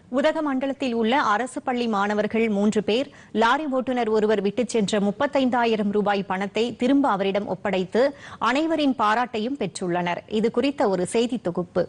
உதகமண்டலத்தில் உள்ள அரசு பள்ளி மாணவர்கள் மூன்று பேர் லாரி ஓட்டுநர் ஒருவர் விட்டுச் சென்ற முப்பத்தைந்தாயிரம் ரூபாய் பணத்தை திரும்ப அவரிடம் ஒப்படைத்து அனைவரின் பாராட்டையும் பெற்றுள்ளனர் இது குறித்த ஒரு செய்தி தொகுப்பு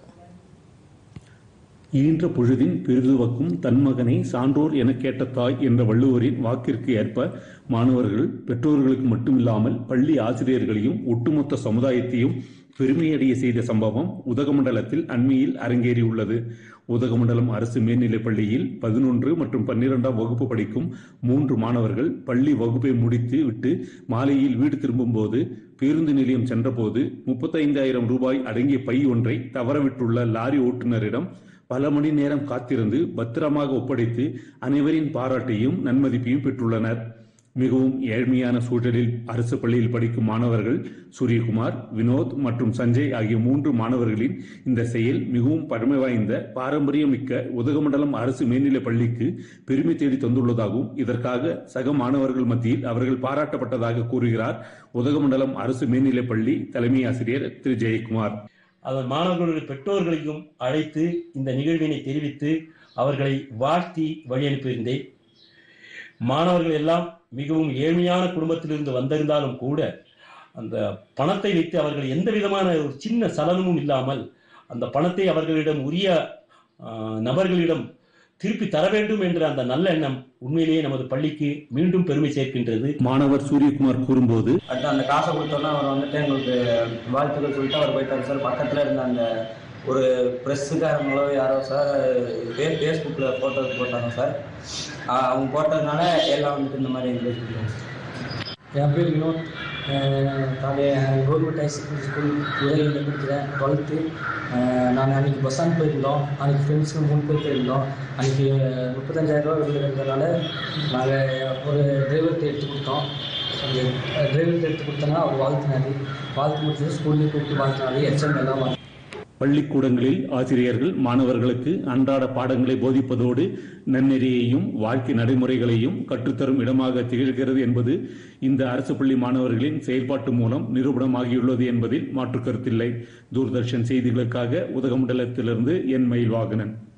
ஈன்ற பொழுதின் பெரிதுவக்கும் தன் மகனை சான்றோர் என கேட்ட தாய் என்ற வள்ளுவரின் வாக்கிற்கு ஏற்ப மாணவர்கள் பெற்றோர்களுக்கு மட்டுமில்லாமல் பள்ளி ஆசிரியர்களையும் ஒட்டுமொத்த சமுதாயத்தையும் பெருமையடைய செய்த சம்பவம் உதகமண்டலத்தில் அண்மையில் அரங்கேறியுள்ளது உதகமண்டலம் அரசு மேல்நிலைப் பள்ளியில் பதினொன்று மற்றும் பன்னிரெண்டாம் வகுப்பு படிக்கும் மூன்று மாணவர்கள் பள்ளி வகுப்பை முடித்து விட்டு மாலையில் வீடு திரும்பும்போது பேருந்து நிலையம் சென்றபோது முப்பத்தைந்தாயிரம் ரூபாய் அடங்கிய பை ஒன்றை தவறவிட்டுள்ள லாரி ஓட்டுநரிடம் பல மணி நேரம் காத்திருந்து பத்திரமாக ஒப்படைத்து அனைவரின் பாராட்டையும் நன்மதிப்பையும் பெற்றுள்ளனர் மிகவும் ஏழ்மையான சூழலில் அரசு பள்ளியில் படிக்கும் மாணவர்கள் சூரியகுமார் வினோத் மற்றும் சஞ்சய் ஆகிய மூன்று மாணவர்களின் இந்த செயல் மிகவும் பழமை வாய்ந்த பாரம்பரியமிக்க உதகமண்டலம் அரசு மேல்நிலைப் பள்ளிக்கு பெருமை தேடி தந்துள்ளதாகவும் இதற்காக சக மாணவர்கள் மத்தியில் அவர்கள் பாராட்டப்பட்டதாக கூறுகிறார் உதகமண்டலம் அரசு மேல்நிலைப் பள்ளி தலைமை ஆசிரியர் திரு ஜெயக்குமார் அவர் மாணவர்களுடைய பெற்றோர்களையும் அழைத்து இந்த நிகழ்வினை தெரிவித்து அவர்களை வாழ்த்தி வழி அனுப்பியிருந்தேன் மாணவர்கள் எல்லாம் மிகவும் ஏழ்மையான குடும்பத்திலிருந்து வந்திருந்தாலும் கூட அந்த பணத்தை வைத்து அவர்கள் எந்த விதமான ஒரு சின்ன சலனமும் இல்லாமல் அந்த பணத்தை அவர்களிடம் உரிய ஆஹ், நபர்களிடம் திருப்பி தர வேண்டும் என்ற அந்த நல்ல எண்ணம் உண்மையிலேயே நமது பள்ளிக்கு மீண்டும் பெருமை சேர்க்கின்றது மாணவர் சூரியகுமார் கூறும்போது அடுத்து அந்த காசை கொடுத்தோன்னே அவர் வந்துட்டு எங்களுக்கு வாழ்த்துக்கள் சொல்லிட்டு அவர் போயிட்டார் சார் பக்கத்தில் இருந்த அந்த ஒரு ப்ரெஸ்ஸுக்காரங்களோ யாரோ சார் ஃபே ஃபேஸ்புக்கில் ஃபோட்டோ போட்டாங்க சார் ஆஹ் அவங்க போட்டதுனால எல்லாம் வந்துட்டு இந்த மாதிரி என்கரேஜ் பண்ணுறாங்க என் பேர் வினோத் நான் கவர்மெண்ட் ஹை செகண்டரி ஸ்கூல் உதவியில் படிக்கிறேன் டுவெல்த்து நான் அன்றைக்கி பஸ் ஸ்டாண்ட் போயிருந்தோம் அன்றைக்கி ஃப்ரெண்ட்ஸுக்கு மூணு பேர் போயிருந்தோம் அன்றைக்கி முப்பத்தஞ்சாயிரரூவா இருந்ததுனால நாங்கள் ஒரு டிரைவர்கிட்ட எடுத்து கொடுத்தோம் அந்த டிரைவர்கிட்ட எடுத்து கொடுத்தோன்னா அவர் வாழ்த்தினாரு வாழ்த்து முடிச்சது ஸ்கூல்லேயே கூப்பிட்டு வாழ்த்தினாரு எக்ஸாம் எல்லாம் வாழ்த்து பள்ளிக்கூடங்களில் ஆசிரியர்கள் மாணவர்களுக்கு அன்றாட பாடங்களை போதிப்பதோடு நன்னெறியையும் வாழ்க்கை நடைமுறைகளையும் கற்றுத்தரும் இடமாக திகழ்கிறது என்பது இந்த அரசு பள்ளி மாணவர்களின் செயல்பாட்டு மூலம் நிரூபணமாகியுள்ளது என்பதில் மாற்று கருத்தில்லை தூர்தர்ஷன் செய்திகளுக்காக உதகமண்டலத்திலிருந்து என் மயில் வாகனன்